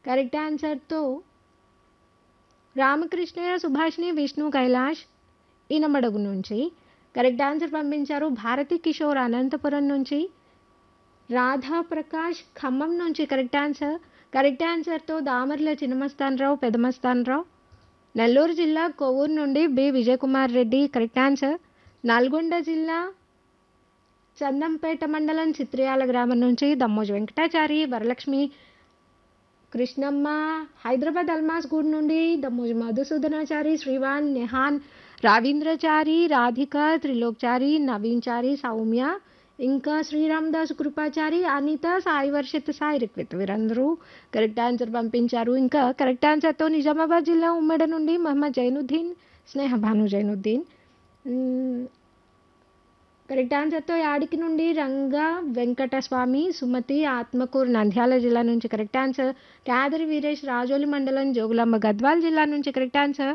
correct ఆన్సర్తో రామకృష్ణయ్య సుభాష్ని విష్ణు కైలాష్ ఈనమడుగు నుంచి correct answer పంపించారు భారతి కిషోర్ అనంతపురం నుంచి రాధా ప్రకాష్ ఖమ్మం నుంచి కరెక్ట్ ఆన్సర్ కరెక్ట్ ఆన్సర్తో దామర్ల చిన్నమస్తానరావు పెదమస్తానరావు నెల్లూరు జిల్లా కొవ్వూరు నుండి B Vijayakumar Reddy correct answer Nalgonda జిల్లా చందంపేట మండలం చిత్రియాల గ్రామం నుంచి దమ్మోజు వెంకటాచారి వరలక్ష్మి కృష్ణమ్మ హైదరాబాద్ అల్మాస్ గూడ్ నుండి దమ్మోజు మధుసూదనాచారి శ్రీవాన్ నెహాన్ రావీంద్రచారి రాధిక త్రిలోక్చారి నవీన్చారి సౌమ్య ఇంకా శ్రీరామదాస్ కృపాచారి అనిత సాయి వర్షిత్ సాయి రిక్విత్ వీరందరూ కరెక్ట్ ఆన్సర్ పంపించారు ఇంకా కరెక్ట్ ఆన్సర్తో నిజామాబాద్ జిల్లా ఉమ్మడి నుండి మహమ్మద్ జైనుద్దీన్ స్నేహ భాను జైనుద్దీన్ మ్, కరెక్ట్ ఆన్సర్తో యాడికి నుండి రంగా వెంకటస్వామి సుమతి ఆత్మకూరు నంద్యాల జిల్లా నుంచి కరెక్ట్ ఆన్సర్ క్యాదరి వీరేష్ రాజోలి మండలం జోగులాంబ గద్వాల్ జిల్లా నుంచి correct answer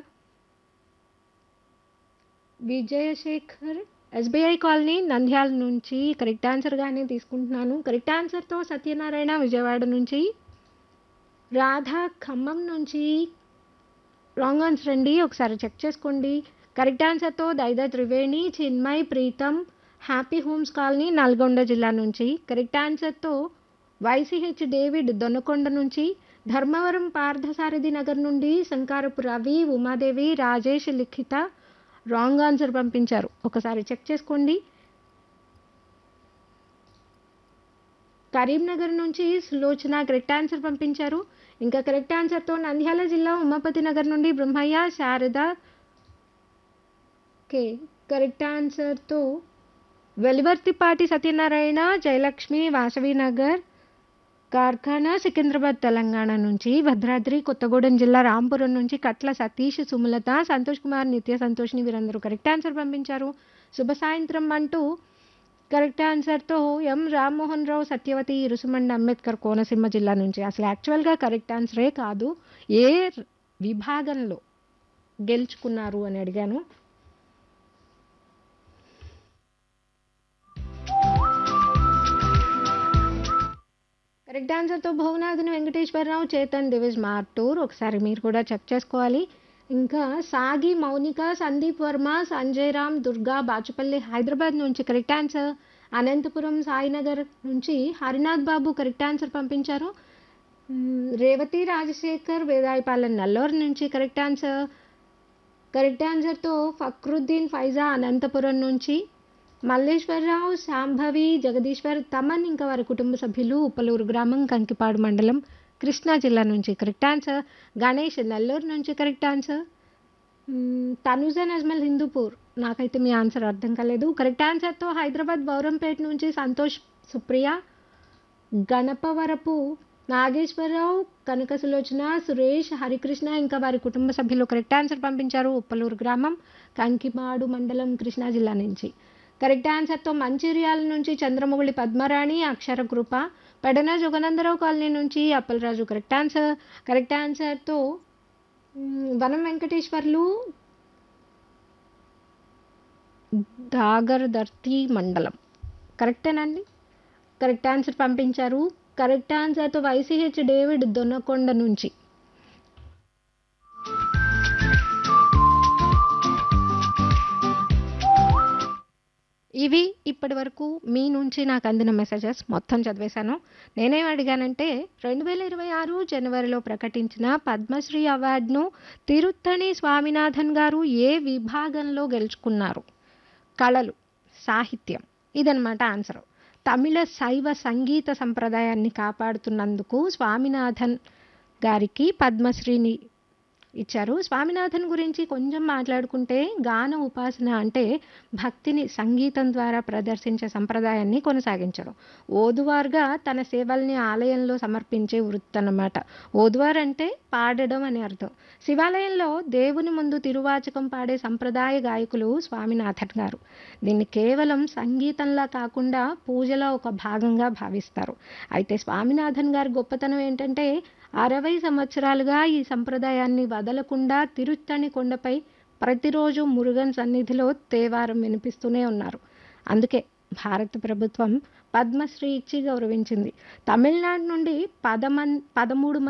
Vijayasekhar S B I colony Nandyal నుంచి కరెక్ట్ ఆన్సర్గానే తీసుకుంటున్నాను కరెక్ట్ ఆన్సర్తో సత్యనారాయణ విజయవాడ నుంచి రాధా ఖమ్మం నుంచి రాంగ్ ఆన్సర్ అండి ఒకసారి చెక్ చేసుకోండి కరెక్ట్ ఆన్సర్తో దైదా Triveni Chinmay Pritam happy homes colony Nalgonda జిల్లా నుంచి కరెక్ట్ ఆన్సర్తో వైసీహెచ్ డేవిడ్ దొన్నకొండ నుంచి ధర్మవరం పార్థసారథి నగర్ నుండి శంకారపు రవి ఉమాదేవి రాజేష్ లిఖిత రాంగ్ ఆన్సర్ పంపించారు ఒకసారి చెక్ చేసుకోండి కరీంనగర్ నుంచి సులోచన కరెక్ట్ ఆన్సర్ పంపించారు ఇంకా కరెక్ట్ ఆన్సర్తో నంద్యాల జిల్లా ఉమాపతి నగర్ నుండి బ్రహ్మయ్య శారద ఓకే కరెక్ట్ ఆన్సర్తో వెలివర్తిపాటి సత్యనారాయణ జయలక్ష్మి వాసవి నగర్ కార్ఖానా సికింద్రాబాద్ తెలంగాణ నుంచి భద్రాద్రి కొత్తగూడెం జిల్లా రాంపురం నుంచి కట్ల సతీష్ సుమలత సంతోష్ కుమార్ నిత్య సంతోష్ని వీరందరూ కరెక్ట్ ఆన్సర్ పంపించారు శుభ సాయంత్రం అంటూ కరెక్ట్ ఆన్సర్తో ఎం రామ్మోహన్ రావు సత్యవతి ఇరుసుమండి అంబేద్కర్ కోనసీమ జిల్లా నుంచి అసలు యాక్చువల్గా కరెక్ట్ ఆన్సరే కాదు ఏ విభాగంలో గెలుచుకున్నారు అని అడిగాను కరెక్ట్ ఆన్సర్తో భువనాథన్ వెంకటేశ్వరరావు చేతన్ దివిజ్ మార్టూర్ ఒకసారి మీరు కూడా చెక్ చేసుకోవాలి ఇంకా సాగి మౌనిక సందీప్ వర్మ సంజయ్ రామ్ దుర్గా బాచుపల్లి హైదరాబాద్ నుంచి కరెక్ట్ ఆన్సర్ అనంతపురం సాయినగర్ నుంచి హరినాథ్ బాబు కరెక్ట్ ఆన్సర్ పంపించారు మ్, రేవతి రాజశేఖర్ వేదాయపాలెం నల్లూరు నుంచి కరెక్ట్ ఆన్సర్ కరెక్ట్ ఆన్సర్తో ఫక్రుద్దీన్ ఫైజా అనంతపురం నుంచి మల్లేశ్వరరావు శాంభవి జగదీశ్వర్ తమన్ ఇంకా వారి కుటుంబ సభ్యులు ఉప్పలూరు గ్రామం కంకిపాడు మండలం కృష్ణా జిల్లా నుంచి కరెక్ట్ ఆన్సర్ గణేష్ నెల్లూరు నుంచి కరెక్ట్ ఆన్సర్ మ్మ్, తనుజ నజ్మల్ హిందూపూర్ నాకైతే మీ ఆన్సర్ అర్థం కాలేదు కరెక్ట్ ఆన్సర్తో హైదరాబాద్ బౌరంపేట నుంచి సంతోష్ సుప్రియ గణపవరపు నాగేశ్వరరావు కనక సులోచన సురేష్ హరికృష్ణ ఇంకా వారి కుటుంబ సభ్యులు కరెక్ట్ ఆన్సర్ పంపించారు ఉప్పలూరు గ్రామం కంకిమాడు మండలం కృష్ణా జిల్లా నుంచి కరెక్ట్ ఆన్సర్తో మంచిర్యాల నుంచి చంద్రముగుళి పద్మరాణి అక్షర కృప పెడన జగనందరావు కాలనీ నుంచి అప్పలరాజు కరెక్ట్ ఆన్సర్ కరెక్ట్ ఆన్సర్తో మ్, వనం వెంకటేశ్వర్లు దాగర్దర్తి మండలం కరెక్టేనండి కరెక్ట్ ఆన్సర్ పంపించారు కరెక్ట్ ఆన్సర్తో వైసీహెచ్ డేవిడ్ దొన్నకొండ నుంచి ఇవి ఇప్పటి వరకు మీ నుంచి నాకు అందిన మెసేజెస్ మొత్తం చదివేశాను నేనేం అడిగానంటే రెండు వేల ఇరవై ఆరు జనవరిలో ప్రకటించిన పద్మశ్రీ అవార్డును తిరుత్తణి స్వామినాథన్ గారు ఏ విభాగంలో గెలుచుకున్నారు కళలు సాహిత్యం ఇదనమాట ఆన్సర్ తమిళ శైవ సంగీత సంప్రదాయాన్ని కాపాడుతున్నందుకు స్వామినాథన్ గారికి పద్మశ్రీని ఇచ్చారు స్వామినాథన్ గురించి కొంచెం మాట్లాడుకుంటే గాన ఉపాసన అంటే భక్తిని సంగీతం ద్వారా ప్రదర్శించే సంప్రదాయాన్ని కొనసాగించడం ఓదువారుగా తన సేవల్ని ఆలయంలో సమర్పించే వృత్తి అన్నమాట ఓదువార్ అంటే పాడడం అని అర్థం శివాలయంలో దేవుని ముందు తిరువాచకం పాడే సంప్రదాయ గాయకులు స్వామినాథన్ గారు దీన్ని కేవలం సంగీతంలా కాకుండా పూజలో ఒక భాగంగా భావిస్తారు అయితే స్వామినాథన్ గారి గొప్పతనం ఏంటంటే అరవై సంవత్సరాలుగా ఈ సంప్రదాయాన్ని వదలకుండా తిరుత్తణి కొండపై ప్రతిరోజు మురుగన్ సన్నిధిలో తేవారం వినిపిస్తూనే ఉన్నారు అందుకే భారత ప్రభుత్వం పద్మశ్రీ ఇచ్చి గౌరవించింది తమిళనాడు నుండి పదమన్ పదమూడు